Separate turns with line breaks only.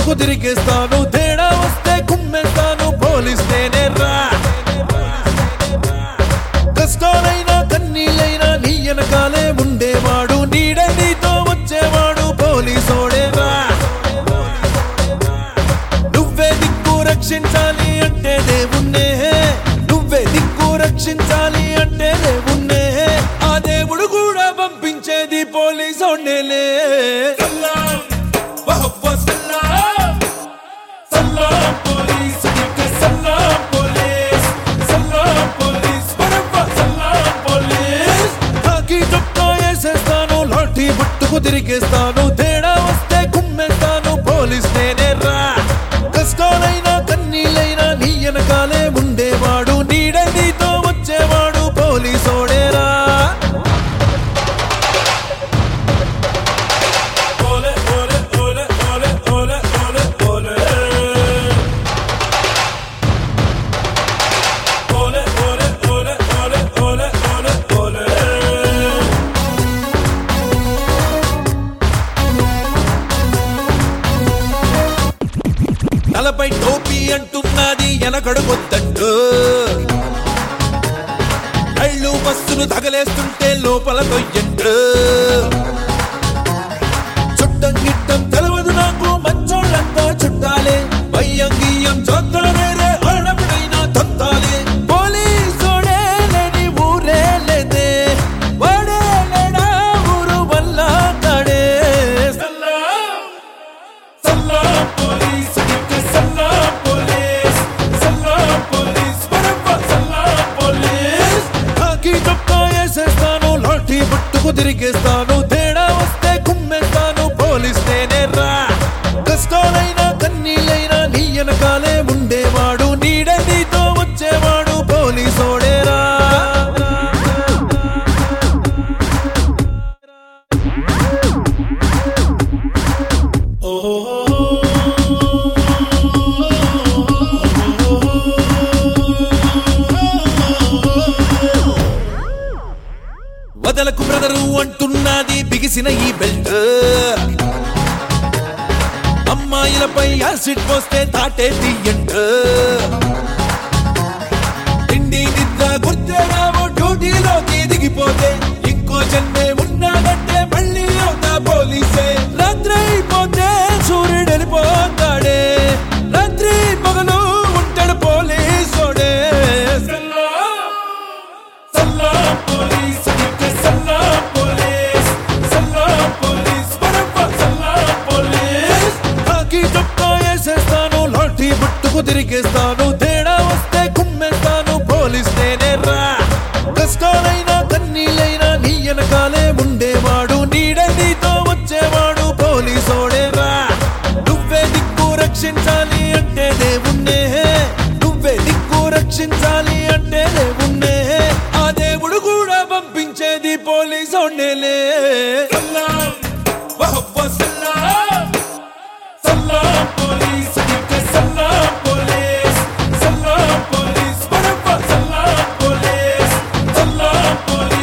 పట్టుకు తిరిగేస్తాను తేడా వస్తే కుమ్మేస్తాను పోలీస్ నేనే రా కష్టాలైనా కన్నీళ్ళైనా నీ వెనకాలే ఉండేవాడు నీడే నీతో వచ్చేవాడు పోలీసోడే రా నువ్వే దిక్కు రక్షించాలి అంటే దేవుణ్ణే నువ్వే దిక్కు రక్షించాలి అంటే దేవుణ్ణే ఆ దేవుడు కూడా పంపించేది పోలీసోడేలే
సలాం వహవ్వ సలాం సలాం పోలీస్ నీకే సలాం పోలీస్ సలాం పోలీస్ వహవ్వ సలాం పోలీస్
కాకి చొక్కా వేసేస్తాను లాఠీ పట్టుకు తిరిగేస్తాను తేడా వస్తే కుమ్మేస్తాను పోలీస్ నేనే రా కష్టాలైనా కన్నీళ్ళైనా నీ వెనకాలే ఉండేవాడు నీడే నీతో వచ్చేవాడు పోలీసోడేరా
ఓలే ఓలే ఓలే ఓలే ఓలే ఓలే ఓలే ఓలే ఓలే ఓలే ఓలే ఓలే ఓలే ఓలే
తలపై టోపీ అంటున్నది వెనకడుగొద్దంటూ కళ్ళు బస్సులు తగలేస్తుంటే లోపల కొయ్యండు చుట్టం గిట్టం తెలవదు నాకు మంచోళ్ళంతా చుట్టాలే భయం గియ్యం చూద్దారే ఆడపిడైనా తొత్తాలే పోలీసోడే లేని ఊరే లేదే వాడే లేడా ఊరు వల్ల కాడే
సలాం సలాం పోలీస్ నీకే సలాం పోలీస్ సలాం పోలీస్ వరవ్వ సలాం పోలీస్
కాకి చొక్కా వేసేస్తాను లాఠీ పట్టుకు తిరిగేస్తాను తేడా వస్తే కుమ్మేస్తాను పోలీస్ నేనే రా కష్టాలైనా కన్నీళ్ళైనా నీ వెనకాలే ఉండేవాడు నీడే నీతో వచ్చేవాడు పోలీసోడేరా వదలకు బ్రదరు అంటున్నది బిగిసిన ఈ బెల్ట్ అమ్మాయిలపై యాసిడ్ పోస్తే తాటే తీయంట తిండి నిద్ర గుర్తేరావో డ్యూటీలోకి దిగిపోతే ఇంకో జన్మే ఉన్నాడంటే మళ్ళీ అవుతా పోలీసే రాత్రి అయిపోతే సూర్యుడు వెళ్ళిపోతాడే రాత్రి పగలు ఉంటాడు పోలీసోడే
సలాం సలాం పోలీస్ నీకే సలాం పోలీస్ సలాం పోలీస్ వరవ్వ సలాం పోలీస్
కాకి చొక్కా వేసేస్తాను లాఠీ పట్టుకు తిరిగేస్తాను తేడా వస్తే కుమ్మేస్తాను పోలీస్ నేనే రా కష్టాలైనా కన్నీళ్ళైనా నీ వెనకాలే ఉండేవాడు నీడే నీతో వచ్చేవాడు పోలీసోడే రా నువ్వే దిక్కు రక్షించాలి అంటే దేవుణ్ణే నువ్వే దిక్కు రక్షించాలి అంటే దేవుణ్ణే ఆ దేవుడు కూడా పంపించేది పోలీసోడేలే
సలాం వహవ్వ సలాం సలాం పోలీస్ నీకే సలాం పోలీస్ సలాం పోలీస్ వరవ్వ సలాం పోలీస్ సలాం పోలీస్